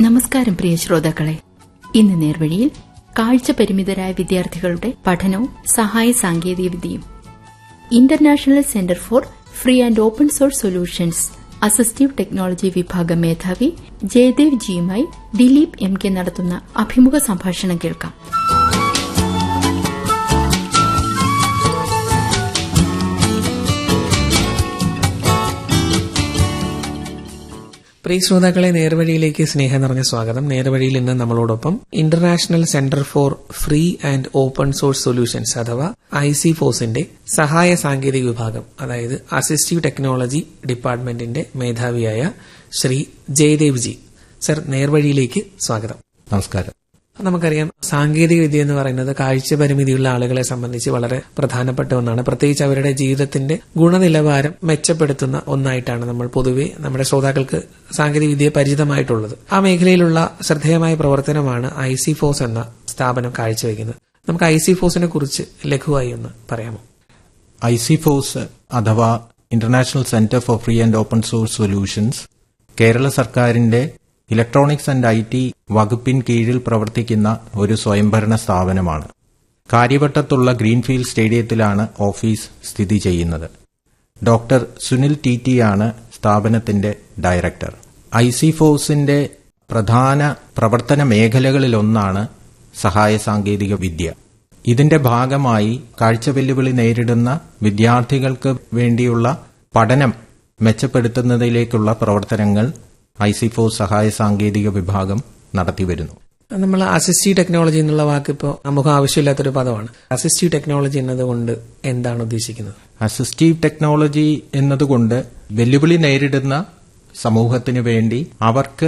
നമസ്കാരം പ്രിയ ശ്രോതാക്കളെ ഇന്ന് നേർവഴിയിൽ കാഴ്ച പരിമിതരായ വിദ്യാർത്ഥികളുടെ പഠനവും സഹായ സാങ്കേതികവിദ്യയും international centre for free and open source solutions assistive technology വിഭാഗം മേധാവി ജയദേവ് ജിയുമായി ദിലീപ് എം കെ നടത്തുന്ന അഭിമുഖ സംഭാഷണം കേൾക്കാം പ്രിയ ശ്രോതാക്കളെ നേർവഴിയിലേക്ക് സ്നേഹം നിറഞ്ഞ സ്വാഗതം നേർവഴിയിൽ ഇന്ന് നമ്മളോടൊപ്പം international centre for free and open source solutions അഥവാ ഐ സി ഫോഴ്സിന്റെ സഹായ സാങ്കേതിക വിഭാഗം അതായത് അസിസ്റ്റീവ് ടെക്നോളജി ഡിപ്പാർട്ട്മെന്റിന്റെ മേധാവിയായ ശ്രീ ജയദേവ് ജി സർ നേർവഴിയിലേക്ക് സ്വാഗതം നമസ്കാരം നമുക്കറിയാം സാങ്കേതിക വിദ്യ എന്ന് പറയുന്നത് കാഴ്ച പരിമിതിയുള്ള ആളുകളെ സംബന്ധിച്ച് വളരെ പ്രധാനപ്പെട്ട ഒന്നാണ് പ്രത്യേകിച്ച് അവരുടെ ജീവിതത്തിന്റെ ഗുണനിലവാരം മെച്ചപ്പെടുത്തുന്ന ഒന്നായിട്ടാണ് നമ്മൾ പൊതുവെ നമ്മുടെ ശ്രോതാക്കൾക്ക് സാങ്കേതിക വിദ്യയെ പരിചിതമായിട്ടുള്ളത് ആ മേഖലയിലുള്ള ശ്രദ്ധേയമായ പ്രവർത്തനമാണ് ഐ സി ഫോഴ്സ് എന്ന സ്ഥാപനം കാഴ്ചവെക്കുന്നത് നമുക്ക് ഐ സി ഫോഴ്സിനെ കുറിച്ച് ലഘുവായി ഒന്ന് പറയാമോ ഐ സി ഫോഴ്സ് അഥവാ international centre for free and open source solutions Kerala സർക്കാരിന്റെ ഇലക്ട്രോണിക്സ് ആൻഡ് ഐ ടി വകുപ്പിൻ കീഴിൽ പ്രവർത്തിക്കുന്ന ഒരു സ്വയംഭരണ സ്ഥാപനമാണ് കാര്യവട്ടത്തുള്ള ഗ്രീൻഫീൽഡ് സ്റ്റേഡിയത്തിലാണ് ഓഫീസ് സ്ഥിതി ചെയ്യുന്നത് ഡോക്ടർ സുനിൽ ടി ടി ആണ് സ്ഥാപനത്തിന്റെ ഡയറക്ടർ ഐ സി ഫോഴ്സിന്റെ പ്രധാന പ്രവർത്തന മേഖലകളിലൊന്നാണ് സഹായ സാങ്കേതിക വിദ്യ ഇതിന്റെ ഭാഗമായി കാഴ്ച വെല്ലുവിളി നേരിടുന്ന വിദ്യാർത്ഥികൾക്ക് വേണ്ടിയുള്ള പഠനം മെച്ചപ്പെടുത്തുന്നതിലേക്കുള്ള പ്രവർത്തനങ്ങൾ ഐ സി ഫോഴ്സ് സഹായ സാങ്കേതിക വിഭാഗം നടത്തിവരുന്നു നമ്മൾ അസിസ്റ്റീവ് ടെക്നോളജി എന്നുള്ള വാക്ക് ഇപ്പോൾ നമുക്ക് ആവശ്യമില്ലാത്തൊരു പദമാണ് അസിസ്റ്റീവ് ടെക്നോളജി എന്നതുകൊണ്ട് എന്താണ് ഉദ്ദേശിക്കുന്നത് അസിസ്റ്റീവ് ടെക്നോളജി എന്നതുകൊണ്ട് വെല്ലുവിളി നേരിടുന്ന സമൂഹത്തിന് വേണ്ടി അവർക്ക്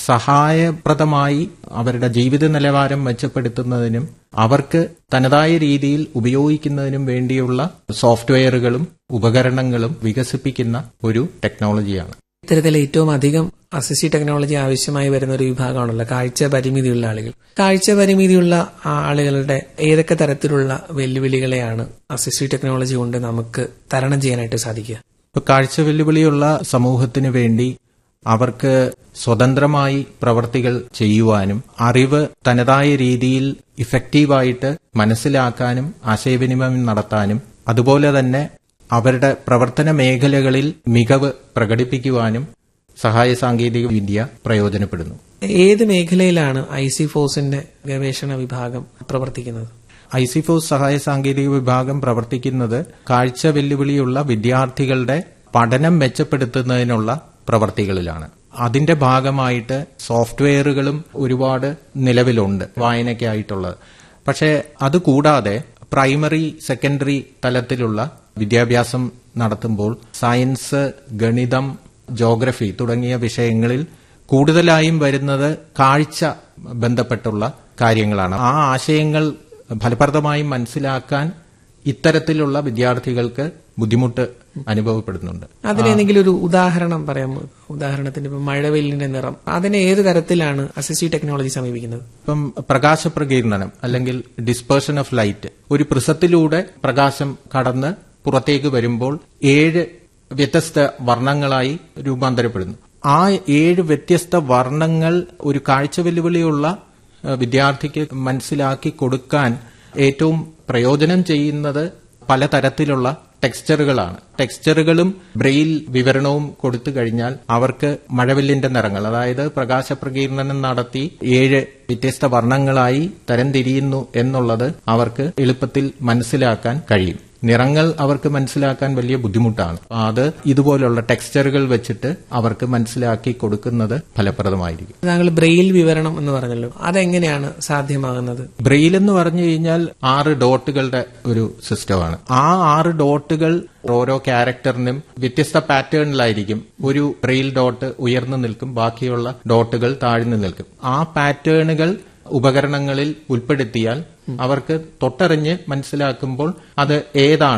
സഹായപ്രദമായി അവരുടെ ജീവിത നിലവാരം മെച്ചപ്പെടുത്തുന്നതിനും അവർക്ക് തനതായ രീതിയിൽ ഉപയോഗിക്കുന്നതിനും വേണ്ടിയുള്ള സോഫ്റ്റ്വെയറുകളും ഉപകരണങ്ങളും വികസിപ്പിക്കുന്ന ഒരു ടെക്നോളജിയാണ് ഇത്തരത്തിൽ ഏറ്റവും അധികം അസിസ്റ്റീവ് ടെക്നോളജി ആവശ്യമായി വരുന്ന ഒരു വിഭാഗമാണല്ലോ കാഴ്ച പരിമിതിയുള്ള ആളുകൾ കാഴ്ച പരിമിതിയുള്ള ആളുകളുടെ ഏതൊക്കെ തരത്തിലുള്ള വെല്ലുവിളികളെയാണ് അസിസ്റ്റീവ് ടെക്നോളജി കൊണ്ട് നമുക്ക് തരണം ചെയ്യാനായിട്ട് സാധിക്കുക ഇപ്പൊ കാഴ്ച വെല്ലുവിളിയുള്ള സമൂഹത്തിന് വേണ്ടി അവർക്ക് സ്വതന്ത്രമായി പ്രവർത്തികൾ ചെയ്യുവാനും അറിവ് തനതായ രീതിയിൽ ഇഫക്റ്റീവായിട്ട് മനസ്സിലാക്കാനും ആശയവിനിമയം നടത്താനും അതുപോലെ തന്നെ അവരുടെ പ്രവർത്തന മേഖലകളിൽ മികവ് പ്രകടിപ്പിക്കുവാനും സഹായ സാങ്കേതിക വിദ്യ പ്രയോജനപ്പെടുന്നു ഏത് മേഖലയിലാണ് ഐ സി ഫോഴ്സിന്റെ ഗവേഷണ വിഭാഗം പ്രവർത്തിക്കുന്നത് ഐ സി ഫോഴ്സ് സഹായ സാങ്കേതിക വിഭാഗം പ്രവർത്തിക്കുന്നത് കാഴ്ച വെല്ലുവിളിയുള്ള വിദ്യാർത്ഥികളുടെ പഠനം മെച്ചപ്പെടുത്തുന്നതിനുള്ള പ്രവർത്തികളിലാണ് അതിന്റെ ഭാഗമായിട്ട് സോഫ്റ്റ്വെയറുകളും ഒരുപാട് നിലവിലുണ്ട് വായനയ്ക്കായിട്ടുള്ളത് പക്ഷേ അതുകൂടാതെ പ്രൈമറി സെക്കൻഡറി തലത്തിലുള്ള വിദ്യാഭ്യാസം നടത്തുമ്പോൾ സയൻസ് ഗണിതം ജോഗ്രഫി തുടങ്ങിയ വിഷയങ്ങളിൽ കൂടുതലായും വരുന്നത് കാഴ്ച ബന്ധപ്പെട്ടുള്ള കാര്യങ്ങളാണ് ആ ആശയങ്ങൾ ഫലപ്രദമായി മനസ്സിലാക്കാൻ ഇത്തരത്തിലുള്ള വിദ്യാർത്ഥികൾക്ക് ബുദ്ധിമുട്ട് അനുഭവപ്പെടുന്നുണ്ട് അതിലേതെങ്കിലും ഒരു ഉദാഹരണം പറയാമോ ഉദാഹരണത്തിന് ഇപ്പൊ മഴവെല്ലിന്റെ നിറം അതിനെ ഏത് തരത്തിലാണ് അസിസ്റ്റീവ് ടെക്നോളജി സമീപിക്കുന്നത് ഇപ്പം പ്രകാശപ്രകീർണനം അല്ലെങ്കിൽ ഡിസ്പേർഷൻ ഓഫ് ലൈറ്റ് ഒരു പ്രിസത്തിലൂടെ പ്രകാശം കടന്ന് പുറത്തേക്ക് വരുമ്പോൾ ഏഴ് വ്യത്യസ്ത വർണ്ണങ്ങളായി രൂപാന്തരപ്പെടുന്നു ആ ഏഴ് വ്യത്യസ്ത വർണ്ണങ്ങൾ ഒരു കാഴ്ച വെല്ലുവിളിയുള്ള വിദ്യാർത്ഥിക്ക് മനസ്സിലാക്കി കൊടുക്കാൻ ഏറ്റവും പ്രയോജനം ചെയ്യുന്നത് പലതരത്തിലുള്ള ടെക്സ്ചറുകളാണ് ടെക്സ്ചറുകളും ബ്രെയിൽ വിവരണവും കൊടുത്തു കഴിഞ്ഞാൽ അവർക്ക് മഴവില്ലിന്റെ നിറങ്ങൾ അതായത് പ്രകാശപ്രകീർണനം നടത്തി ഏഴ് വ്യത്യസ്ത വർണ്ണങ്ങളായി തരംതിരിയുന്നു എന്നുള്ളത് അവർക്ക് എളുപ്പത്തിൽ മനസ്സിലാക്കാൻ കഴിയും നിറങ്ങൾ അവർക്ക് മനസ്സിലാക്കാൻ വലിയ ബുദ്ധിമുട്ടാണ് അത് ഇതുപോലുള്ള ടെക്സ്ചറുകൾ വെച്ചിട്ട് അവർക്ക് മനസ്സിലാക്കി കൊടുക്കുന്നത് ഫലപ്രദമായിരിക്കും താങ്കൾ ബ്രെയിൽ വിവരണം എന്ന് പറഞ്ഞല്ലോ അതെങ്ങനെയാണ് സാധ്യമാകുന്നത് ബ്രെയിൽ എന്ന് പറഞ്ഞു കഴിഞ്ഞാൽ ആറ് ഡോട്ടുകളുടെ ഒരു സിസ്റ്റമാണ് ആ ആറ് ഡോട്ടുകൾ ഓരോ ക്യാരക്ടറിനും വ്യത്യസ്ത പാറ്റേണിലായിരിക്കും ഒരു ബ്രെയിൽ ഡോട്ട് ഉയർന്നു നിൽക്കും ബാക്കിയുള്ള ഡോട്ടുകൾ താഴ്ന്നു നിൽക്കും ആ പാറ്റേണുകൾ ഉപകരണങ്ങളിൽ ഉൾപ്പെടുത്തിയാൽ അവർക്ക് തൊട്ടറിഞ്ഞ് മനസ്സിലാക്കുമ്പോൾ അത് ഏതാണ്